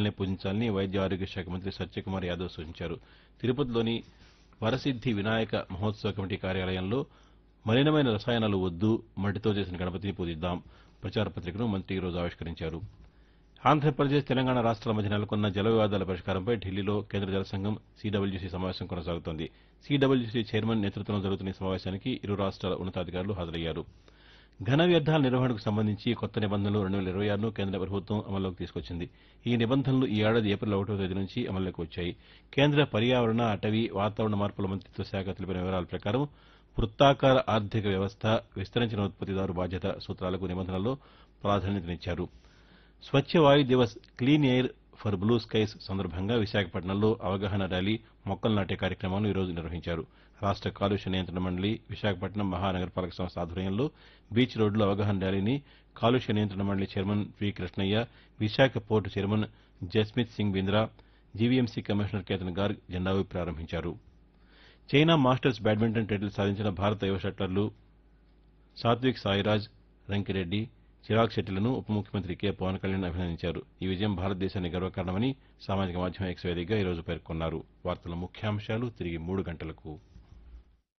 విధానాన్నే పూజించాలని వైద్య ఆరోగ్య శాఖ మంత్రి సత్యకుమార్ యాదవ్ సూచించారు తిరుపతిలోని వరసిద్ది వినాయక మహోత్సవ కమిటీ కార్యాలయంలో మలినమైన రసాయనాలు వద్దు మట్టితో చేసిన గణపతిని పూజిద్దాం ప్రచార పత్రికను మంత్రి ఈరోజు ఆవిష్కరించారు ఆంధ్రప్రదేశ్ తెలంగాణ రాష్ట్రాల మధ్య నెలకొన్న జల వివాదాల పరిష్కారంపై ఢిల్లీలో కేంద్ర జల సంఘం సీడబ్ల్యూసీ సమావేశం కొనసాగుతోంది సీడబ్ల్యూసీ చైర్మన్ నేతృత్వంలో జరుగుతున్న ఈ సమావేశానికి ఇరు రాష్ట్రాల ఉన్నతాధికారులు హాజరయ్యారు ఘన వ్యర్థాల నిర్వహణకు సంబంధించి కొత్త నిబంధనలు రెండు వేల ఇరవై ఆరును కేంద్ర ప్రభుత్వం అమల్లోకి తీసుకొచ్చింది ఈ నిబంధనలు ఈ ఏడాది ఏప్రిల్ ఒకటో తేదీ నుంచి అమల్లోకి వచ్చాయి కేంద్ర పర్యావరణ అటవీ వాతావరణ మార్పుల మంత్రిత్వ శాఖ తెలిపిన వివరాల ప్రకారం వృత్తాకార ఆర్థిక వ్యవస్థ విస్తరించిన ఉత్పత్తిదారు బాధ్యత సూత్రాలకు నిబంధనల్లో ప్రాధాన్యతనిచ్చారు Swachh Vayu Diwas clean air for blue skies సందర్భంగా విశాఖపట్నంలో అవగాహన ర్యాలీ మొక్కలు నాటే కార్యక్రమాలను ఈరోజు నిర్వహించారు రాష్ట కాలుష్య నియంత్రణ మండలి విశాఖపట్నం మహానగరపాలక సంస్థ ఆధ్వర్యంలో బీచ్ రోడ్లో అవగాహన ర్యాలీని కాలుష్య నియంత్రణ మండలి chairman V Krishnaiah Visakha port chairman Jasmit Singh Bindra GVMC commissioner Ketan Garg జెండా ఊపి ప్రారంభించారు చైనా మాస్టర్స్ బ్యాడ్మింటన్ టైటిల్ సాధించిన భారత యువ షట్లర్లు సాత్విక్ సాయిరాజ్ రంకిరెడ్డి చిరాగ్ శెట్టిలను ఉప ముఖ్యమంత్రి కె పవన్ కళ్యాణ్ అభినందించారు ఈ విజయం భారతదేశానికి గర్వకారణమని సామాజిక మాధ్యమం ఎక్స్ వేదికగా ఈరోజు పేర్కొన్నారు వార్తల ముఖ్యాంశాలు తిరిగి మూడు గంటలకు